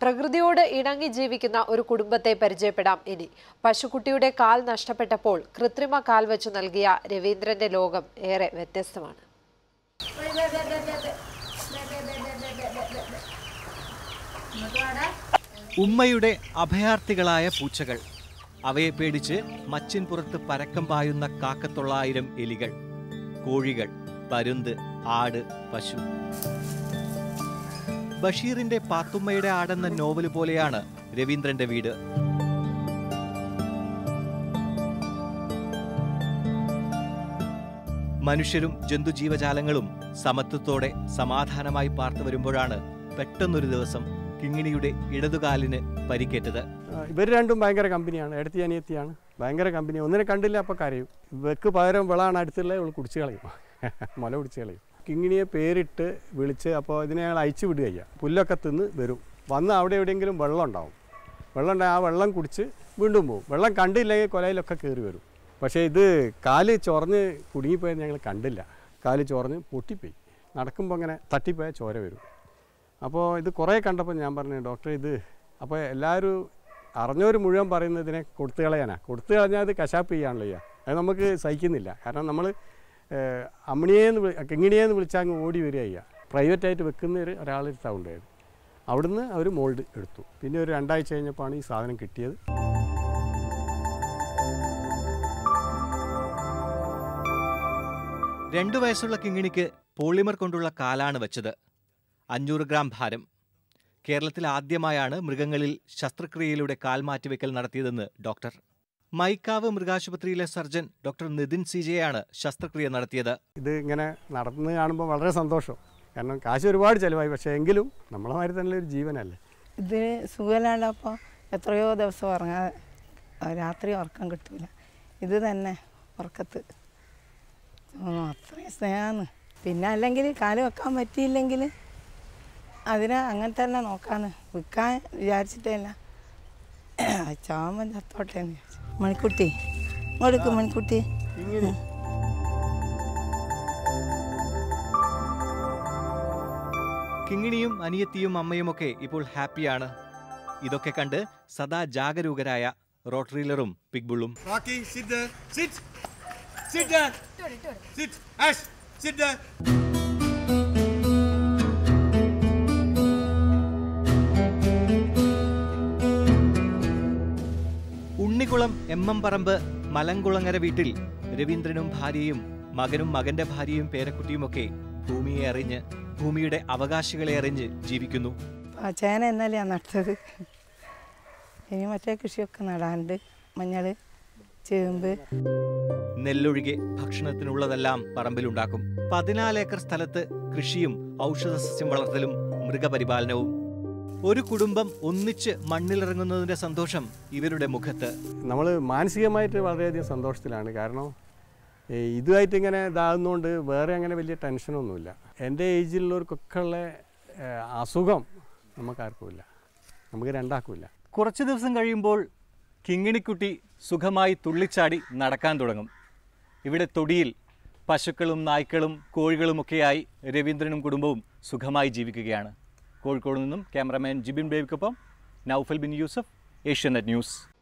പ്രകൃതിയോട് ഇണങ്ങി ജീവിക്കുന്ന ഒരു കുടുംബത്തെ പരിചയപ്പെടാം ഇനി പശുക്കുട്ടിയുടെ കാൽ നഷ്ടപ്പെട്ടപ്പോൾ കൃത്രിമ കാൽ വെച്ചു നൽകിയ രവീന്ദ്രന്റെ ലോകം ഏറെ വ്യത്യസ്തമാണ് ഉമ്മയുടെ അഭയാർത്ഥികളായ പൂച്ചകൾ അവയെ പേടിച്ച് മച്ചിൻ പുറത്ത് പരക്കം പായുന്ന കാക്കത്തൊള്ളായിരം എലികൾ കോഴികൾ പരുന്ത് ആട് പശു ബഷീറിന്റെ പാത്തുമ്മയുടെ ആടെന്ന നോവല് പോലെയാണ് രവീന്ദ്രന്റെ വീട് മനുഷ്യരും ജന്തുജീവജാലങ്ങളും സമത്വത്തോടെ സമാധാനമായി പാർത്തു വരുമ്പോഴാണ് പെട്ടെന്നൊരു ദിവസം കിങ്ങിണിയുടെ ഇടതുകാലിന് പരിക്കേറ്റത് ഇവർ രണ്ടും ഭയങ്കര കമ്പനിയാണ് എടുത്തി അനിയത്തിയാണ് ഭയങ്കര കമ്പനി ഒന്നിനെ കണ്ടില്ല അപ്പോൾ കരയും ഇവർക്ക് പകരം വിളാണ് അടുത്തുള്ള ഇവൾ കുടിച്ച് കളയും മുല കുടിച്ച് കളയും കിങ്ങിണിയെ പേരിട്ട് വിളിച്ച് അപ്പോൾ ഇതിനെ ഞങ്ങൾ അയച്ചു വിടുകയ്യ പുല്ലൊക്കെ തിന്ന് വരും വന്ന് അവിടെ എവിടെയെങ്കിലും വെള്ളം ഉണ്ടാവും വെള്ളം ഉണ്ടായി ആ വെള്ളം കുടിച്ച് വീണ്ടും പോകും വെള്ളം കണ്ടില്ലെങ്കിൽ കൊലയിലൊക്കെ കയറി വരും പക്ഷേ ഇത് കാല് ചൊറഞ്ഞ് കുടുങ്ങിപ്പോയത് ഞങ്ങൾ കണ്ടില്ല കാല് ചൊറഞ്ഞ് പൊട്ടിപ്പോയി നടക്കുമ്പോൾ അങ്ങനെ തട്ടിപ്പോയാൽ ചോര വരും അപ്പോൾ ഇത് കുറേ കണ്ടപ്പോൾ ഞാൻ പറഞ്ഞു ഡോക്ടറെ ഇത് അപ്പോൾ എല്ലാവരും അറിഞ്ഞവർ മുഴുവൻ പറയുന്നത് ഇതിനെ കൊടുത്തു കളയാനാ കൊടുത്തു കളഞ്ഞാൽ അത് കശാപ്പ് ചെയ്യാണല്ലോ ചെയ്യുക അത് നമുക്ക് സഹിക്കുന്നില്ല കാരണം നമ്മൾ അമ്മിണിയെന്ന് വിളി കിങ്ങിണിയെന്ന് വിളിച്ചാൽ അങ്ങ് ഓടി വരിക ചെയ്യുക പ്രൈവറ്റായിട്ട് വെക്കുന്ന ഒരു ഒരാളെടുത്താണ് ഉണ്ടായത് അവിടുന്ന് അവർ മോൾഡ് എടുത്തു പിന്നെ ഒരു രണ്ടാഴ്ച കഴിഞ്ഞപ്പോഴാണ് ഈ സാധനം കിട്ടിയത് രണ്ടു വയസ്സുള്ള കിങ്ങിണിക്ക് പോളിമർ കൊണ്ടുള്ള കാലാണ് വെച്ചത് അഞ്ഞൂറ് ഗ്രാം ഭാരം കേരളത്തിൽ ആദ്യമായാണ് മൃഗങ്ങളിൽ ശസ്ത്രക്രിയയിലൂടെ കാൽ മാറ്റിവെക്കൽ നടത്തിയതെന്ന് ഡോക്ടർ മൈക്കാവ് മൃഗാശുപത്രിയിലെ സർജൻ ഡോക്ടർ നിതിൻ സിജയാണ് ശസ്ത്രക്രിയ നടത്തിയത് ഇത് ഇങ്ങനെ നടന്ന് കാണുമ്പോൾ വളരെ സന്തോഷം കാരണം കാശ് ഒരുപാട് ചിലവായി പക്ഷേ എങ്കിലും നമ്മളെ മാതിരി തന്നെ ഒരു ജീവനല്ലേ ഇതിന് സുഖമില്ലാണ്ടപ്പോൾ എത്രയോ ദിവസം ഉറങ്ങാതെ ആ, രാത്രി ഉറക്കം കിട്ടൂല ഇത് തന്നെ ഉറക്കത്ത് തോന്നും അത്രയും സ്നേഹമാണ് പിന്നെ അല്ലെങ്കിൽ കാല് വെക്കാൻ പറ്റിയില്ലെങ്കിൽ അതിനെ അങ്ങനെ തന്നെ നോക്കാന്ന് വിൽക്കാൻ വിചാരിച്ചിട്ടല്ല ചാമൻ ചത്തോട്ടെ എന്ന് വിചാരിച്ചു മണിക്കുട്ടി ഇങ്ങോട്ട് മണിക്കുട്ടി ഇങ്ങനെ കിങ്ങിണിയും അനിയത്തിയും അമ്മയുമൊക്കെ ഇപ്പോൾ ഹാപ്പിയാണ് ഇതൊക്കെ കണ്ട് സദാ ജാഗരൂകരായ റോട്ടറീലറും പിഗ്ബുള്ളും Rocky, sit there. Sit. Sit there. Sit. Ash, sit there. Unnikulam M M Parambu Malankulangara വീട്ടിൽ രവീന്ദ്രനും ഭാര്യയും മകനും മകന്റെ ഭാര്യയും പേരക്കുട്ടിയുമൊക്കെ ഭൂമിയെ അറിഞ്ഞ് ഭൂമിയുടെ അവകാശികളെ അറിഞ്ഞ് ജീവിക്കുന്നു ആ ചേന എന്നല്ലേ നട്ടത് ഇനി മറ്റേ കൃഷിയൊക്കെ നടാണ്ട് മഞ്ഞൾ ചേമ്പ് നെല്ലൊഴികെ ഭക്ഷണത്തിനുള്ളതെല്ലാം പറമ്പിലുണ്ടാക്കും പതിനാല് ഏക്കർ സ്ഥലത്ത് കൃഷിയും ഔഷധസസ്യം വളർത്തലും മൃഗപരിപാലനവും ഒരു കുടുംബം ഒന്നിച്ച് മണ്ണിലിറങ്ങുന്നതിന്റെ സന്തോഷം ഇവരുടെ മുഖത്ത് നമ്മൾ മാനസികമായിട്ട് വളരെയധികം സന്തോഷത്തിലാണ് കാരണം ഈ ഇതുമായിട്ട് ഇങ്ങനെ ഇതാകുന്നതുകൊണ്ട് വേറെ അങ്ങനെ വലിയ ടെൻഷനൊന്നുമില്ല എൻ്റെ ഏജിലുള്ളവർക്കൊക്കെ ഉള്ള ഏഹ്, അസുഖം നമുക്കാർക്കുമില്ല നമുക്ക് രണ്ടാക്കുമില്ല കുറച്ചു ദിവസം കഴിയുമ്പോൾ കിങ്ങിണിക്കുട്ടി സുഖമായി തുള്ളിച്ചാടി നടക്കാൻ തുടങ്ങും ഇവിടെ തൊടിയിൽ പശുക്കളും നായ്ക്കളും കോഴികളുമൊക്കെയായി രവീന്ദ്രനും കുടുംബവും സുഖമായി ജീവിക്കുകയാണ് കോഴിക്കോട് നിന്നും ക്യാമറാമാൻ ജിബിൻ ബേബിക്കൊപ്പം നൌഫൽ ബിൻ യൂസഫ് ഏഷ്യാനെറ്റ് ന്യൂസ്